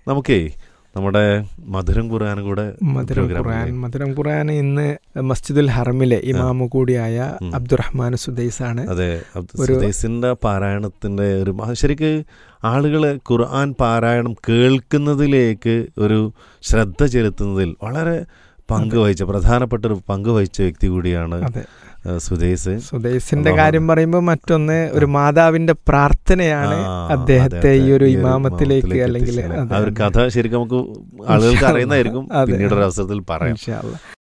നമുക്കേ നമ്മുടെ മധുരം ഖുർആൻ കൂടെ മധുരം program ഖുർആൻ ഇല്ലേ? മധുരം ഖുർആൻ ഇന്ന് മസ്ജിദുൽ ഹറമിലെ ഇമാമു കൂടിയായ ഉം. അബ്ദുറഹ്മാൻ സുദൈസ് ആണ് അതെ അബ്ദു- ഒരു- സുദൈസിന്റെ പാരായണത്തിന്റെ ഒരു മഹ- ശരിക്ക് ആളുകൾ ഖുർആൻ പാരായണം കേൾക്കുന്നതിലേക്ക് ഒരു ശ്രദ്ധ ചെലുത്തുന്നതിൽ വളരെ പങ്ക് വഹിച്ച പ്രധാനപ്പെട്ട ഒരു പങ്ക് വഹിച്ച വ്യക്തി കൂടിയാണ് അതെ ഏഹ്, സുദൈസ് സുദൈസിന്റെ അള്ളാഹു. കാര്യം പറയുമ്പോൾ മറ്റൊന്ന് ഒരു മാതാവിന്റെ പ്രാർത്ഥനയാണ് ആ, അദ്ദേഹത്തെ അതെ, ഈ അതെ. ഒരു ഈ ഒരു ഇമാമത്തിലേക്ക് ഇമാമത്തിലേക്ക് അല്ലെങ്കിൽ എത്തിച്ചത്. അതെ, ആ ഒരു അതെ. കഥ ശരിക്കും നമുക്ക് ആളുകൾക്ക് ഇൻഷാ അറിയുന്നതായിരിക്കും അള്ളാ. അതെ. പിന്നീട് ഒരു അവസരത്തിൽ പറയാം ഇൻഷാ അള്ളാ.